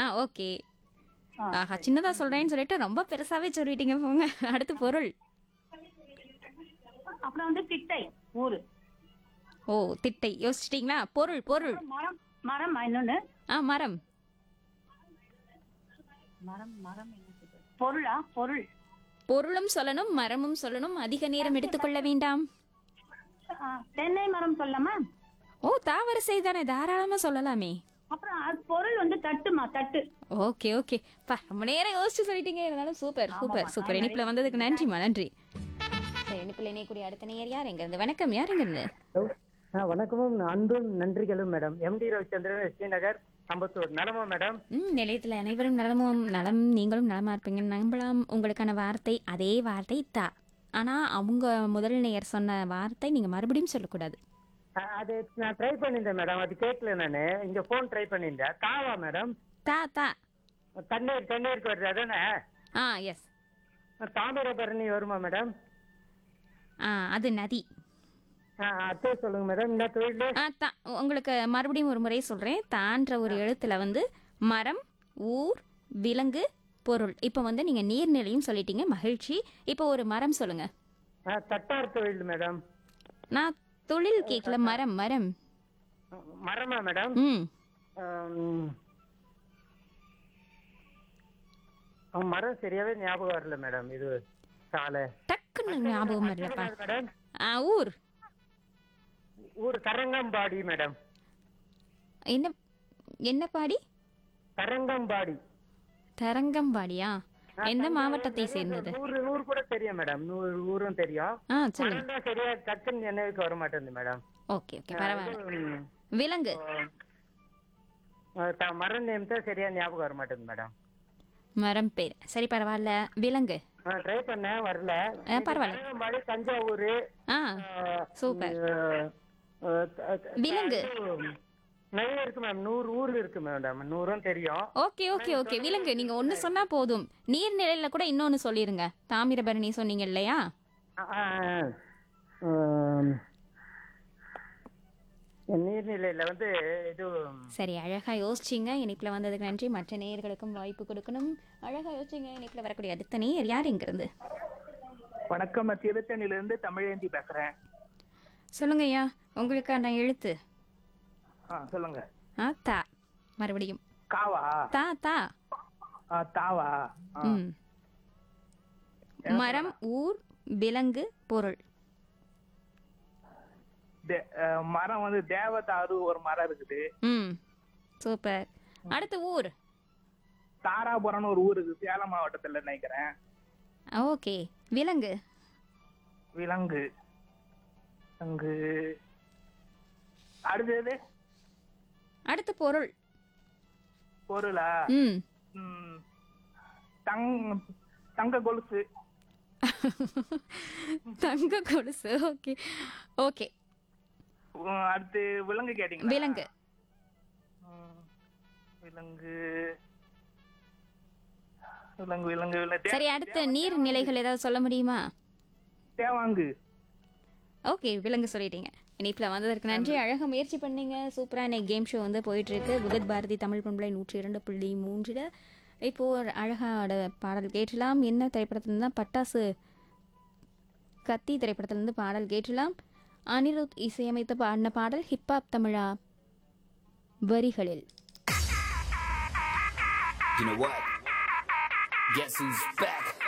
Okay ஆ, ஆஹா சின்னதா சொல்றேன்னு சொல்லிட்டு ரொம்ப பெருசாவே சொல்லிட்டீங்க போங்க அடுத்து பொருள் அப்புறம் வந்து திட்டை ஊரு ஓ திட்டை யோசிச்சிட்டீங்களா பொருள் பொருள் மரம் மரம் இன்னொன்னு ஆ மரம் மரம் மரம் என்ன சொல்றது? பொருளா பொருள் பொருளும் சொல்லணும் மரமும் சொல்லணும் அதிக நேரம் எடுத்துக்கொள்ள வேண்டாம் ஆ, தென்னை மரம் சொல்லலாமா ஓ தாவரிசை தானே தாராளமா சொல்லலாமே அப்புறம் அது பொருள் வந்து தட்டுமா தட்டு ஓகே ஓகே பா ரொம்ப நேரம் யோசிச்சு சொல்லிட்டீங்க இருந்தாலும் சூப்பர் சூப்பர் சூப்பர் இனிப்புல வந்ததுக்கு நன்றிமா நன்றி சரி, இனிப்புல இணையக்கூடிய அடுத்த நேயர் யார் எங்க இருந்து வணக்கம் யார் எங்க இருந்து ஹலோ ஆ வணக்கமும் அன்பும் நன்றிகளும் மேடம் எம்டி ரவிச்சந்திரன் ஸ்ரீநகர் அம்பத்தூர் நலமா மேடம் ம் நிலையத்தில் அனைவரும் நலமும் நலம் நீங்களும் நலமா இருப்பீங்கன்னு நம்பலாம் உங்களுக்கான வார்த்தை அதே வார்த்தை தா ஆனா அவங்க முதல் நேயர் சொன்ன வார்த்தை நீங்க மறுபடியும் சொல்லக்கூடாது ஆ, அது நான் ட்ரை பண்ணியிருந்தேன் மேடம் அது கேட்கல நான் இங்க ஃபோன் ட்ரை பண்ணியிருந்தேன் தாவா மேடம் தா தா தண்ணீர் தண்ணீருக்கு வருது அதானே ஆ எஸ் தாமிரபரணி வருமா மேடம் ஆ அது நதி ஆ அத்தை சொல்லுங்க மேடம் இந்த தொழில் ஆ தா உங்களுக்கு மறுபடியும் ஒரு முறை சொல்றேன் தான்ற ஒரு எழுத்துல வந்து மரம் ஊர் விலங்கு பொருள் இப்போ வந்து நீங்க நீர்நிலையும் சொல்லிட்டீங்க மகிழ்ச்சி இப்போ ஒரு மரம் சொல்லுங்க ஆ தட்டார் தொழில் மேடம் நான் தொழில் கேட்கல மரம் மரம் மரமா மேடம் ம் ஆம், ஆ, மரம் சரியாவே ஞாபகம் வரல மேடம் இது சாலை டக்குன்னு ஞாபகம் வரலப்பா மேடம் ஆ ஊர் ஊர் கரங்கம்பாடி மேடம் என்ன என்ன பாடி கரங்கம்பாடி தரங்கம்பாடியா எந்த மாவட்டத்தை சேர்ந்தது நூறு நூறு கூட தெரியும் மேடம் நூறு ஊரும் தெரியும் ஆ சொல்லுங்க மரம் தான் சரியா டக்குன்னு நினைவுக்கு வர மாட்டேங்குது மேடம் ஓகே ஓகே பரவாயில்ல ம், விலங்கு ஆ, த- மரம் நேம் தான் சரியா ஞாபகம் வர மாட்டேங்குது மேடம் மரம் பேர் சரி பரவாயில்ல விலங்கு ட்ரை பண்ணேன் வரல ஆ, பரவாயில்ல கரங்கம்பாடி தஞ்சாவூர் ஆ சூப்பர் விலங்கு. நிறைய இருக்கு மேம் நூறு ஊர் இருக்கு மேடம் நூறும் தெரியும் ஓகே ஓகே ஓகே விலங்கு நீங்க ஒன்னு சொன்னா போதும் நீர்நிலையில கூட இன்னொன்னு சொல்லிருங்க தாமிரபரணி சொன்னீங்க இல்லையா ஆ, ஆ, ஆ. ம், நீர்நிலையில வந்து இது சரி அழகா யோசிச்சிங்க இனிப்புல வந்ததுக்கு நன்றி மற்ற நேயர்களுக்கும் வாய்ப்பு கொடுக்கணும் அழகா யோசிச்சிங்க இனிப்புல வரக்கூடிய அடுத்த நேயர் யார் எங்க இருந்து வணக்கம் நான் திருத்தணில இருந்து தமிழேந்தி பேசுறேன் சொல்லுங்க ஐயா உங்களுக்கான எழுத்து ஆ சொல்லுங்க ஆ தா மறுபடியும் காவா தா தா ஆ, தாவா ஆ, ம் மரம் ஊர் விலங்கு பொருள் தே- ஆ, மரம் வந்து தேவதாரு ஒரு மரம் இருக்குது ம் சூப்பர் அடுத்து ஊர் தாராபுரம்னு ஒரு ஊர் இருக்குது சேலம் மாவட்டத்துல நினைக்கிறேன் ஓகே விலங்கு விலங்கு அங்கு அடுத்தது அடுத்து பொருள் பொருளா ம் ம், தங் தங்க கொலுசு தங்க கொலுசு ஓகே ஓகே உம், அடுத்து விலங்கு கேட்டீங்க விலங்கு விலங்கு விலங்கு விலங்கு விலங்கு சரி அடுத்த நீர் நிலைகள் ஏதாவது சொல்ல முடியுமா தேவாங்கு ஓகே விலங்கு சொல்லிட்டீங்க இனிப்புல வந்ததற்கு நன்றி அழகா முயற்சி பண்ணீங்க சூப்பரான கேம் ஷோ வந்து போயிட்டு இருக்கு விகத் பாரதி தமிழ் பண்பலை நூற்றி இரண்டு புள்ளி மூன்றில் இப்போ ஒரு அழகான பாடல் கேட்டலாம் என்ன திரைப்படத்துல தான் பட்டாசு கத்தி திரைப்படத்திலிருந்து பாடல் கேட்டலாம் அனிருத் இசையமைத்து பாடின பாடல் ஹிப்ஹாப் தமிழா வரிகளில் You know what? Guess who's back?